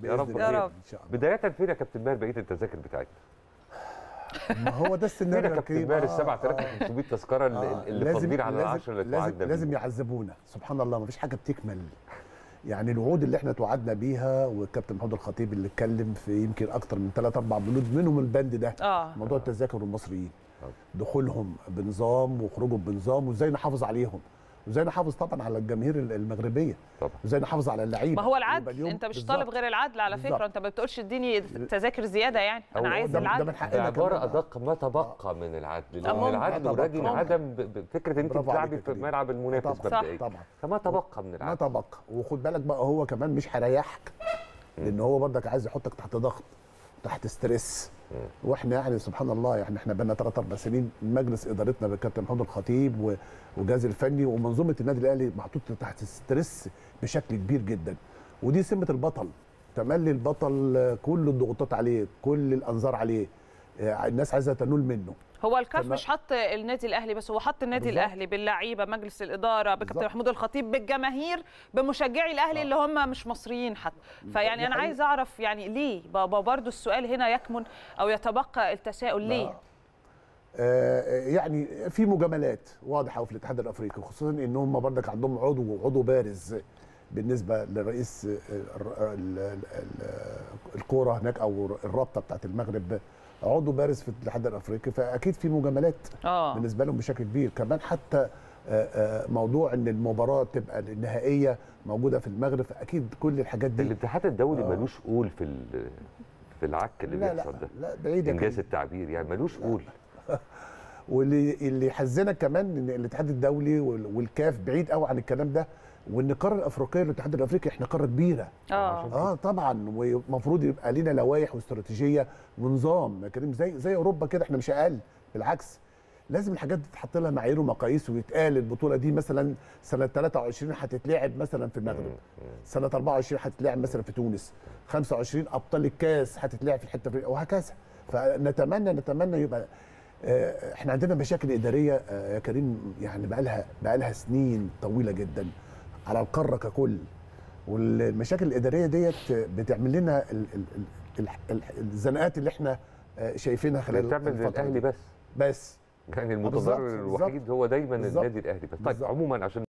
يا رب بإذن يا الله. رب. ان شاء الله بدايه فين يا كابتن ماهر بقيه التذاكر بتاعتنا؟ ما هو ده فين السيناريو يا يا كابتن كريم؟ ماهر ال آه، 7500 تذكره اللي, آه، اللي لازم- فاضلين على لازم- العشره اللي لازم توعدنا لازم بيها؟ يعذبونا سبحان الله ما فيش حاجه بتكمل يعني الوعود اللي احنا توعدنا بيها والكابتن محمود الخطيب اللي اتكلم في يمكن اكتر من ثلاث اربع بنود منهم البند ده اه موضوع التذاكر والمصريين آه. دخولهم بنظام وخروجهم بنظام وازاي نحافظ عليهم وازاي نحافظ طبعا على الجماهير المغربيه طبعا وازاي نحافظ على اللعيبه ما هو يبقى العدل اليوم انت مش بالظبط. طالب غير العدل على بالظبط. فكره انت ما بتقولش اديني تذاكر زياده يعني انا أو عايز ده, ده العدل من حقنا بعباره كمان. ادق ما تبقى من العدل آه، لان ممكن. العدل طبعاً. يراجل ممكن. عدم ب- ب- فكره ان انت برافو عليك بتلعبي يا في كريم. ملعب المنافس طبعاً. مبدئيا طبعا فما تبقى من ما العدل تبقى وخد بالك بقى هو كمان مش هيريحك لان هو برضك عايز يحطك تحت ضغط تحت ستريس واحنا يعني سبحان الله يعني احنا بقالنا ثلاث اربع سنين مجلس ادارتنا بالكابتن محمود الخطيب و- والجهاز الفني ومنظومه النادي الاهلي محطوط تحت ستريس بشكل كبير جدا ودي سمه البطل تملي البطل آه، كل الضغوطات عليه كل الانظار عليه آه، الناس عايزه تنول منه هو الكاف فما- مش حط النادي الاهلي بس هو حط النادي بالظبط. الاهلي باللعيبه مجلس الاداره بكابتن بالظبط. محمود الخطيب بالجماهير بمشجعي الاهلي آه. اللي هم مش مصريين حتى فيعني دي انا حقيقة. عايز اعرف يعني ليه بابا برضو السؤال هنا يكمن او يتبقى التساؤل ليه آه، يعني في مجاملات واضحه في الاتحاد الافريقي خصوصا ان هم برضك عندهم عضو عضو بارز بالنسبه لرئيس آه، الر- ال- ال- ال- الكوره هناك او الرابطه بتاعت المغرب عضو بارز في الاتحاد الافريقي فاكيد في مجاملات اه بالنسبه لهم بشكل كبير كمان حتى آه، آه، موضوع ان المباراه تبقى النهائيه موجوده في المغرب فاكيد كل الحاجات دي الاتحاد الدولي آه. ملوش قول في ال- في العك اللي لا لا بيحصل ده لا بعيد يا انجاز كريم. التعبير يعني ملوش قول واللي اللي يحزنك كمان ان الاتحاد الدولي وال- والكاف بعيد قوي عن الكلام ده وان القاره الافريقيه والاتحاد الافريقي احنا قاره كبيره اه اه طبعا ومفروض يبقى لنا لوائح واستراتيجيه ونظام يا كريم زي زي اوروبا كده احنا مش اقل بالعكس لازم الحاجات دي تتحط لها معايير ومقاييس ويتقال البطوله دي مثلا سنه 23 هتتلعب مثلا في المغرب سنه 24 هتتلعب مثلا في تونس 25 ابطال الكاس هتتلعب في الحته الفلانية وهكذا فنتمنى نتمنى يبقى آه، احنا عندنا مشاكل اداريه آه، يا كريم يعني بقى لها بقى لها سنين طويله جدا على القاره ككل والمشاكل الاداريه ديت بتعمل لنا ال- ال- ال- ال- الزنقات اللي احنا آه، شايفينها خلال بتعمل الفتره للاهلي دي. بس بس يعني بالظبط، المتضرر بالظبط. الوحيد هو دايما بالظبط. النادي الاهلي بس طيب بالظبط. عموما عشان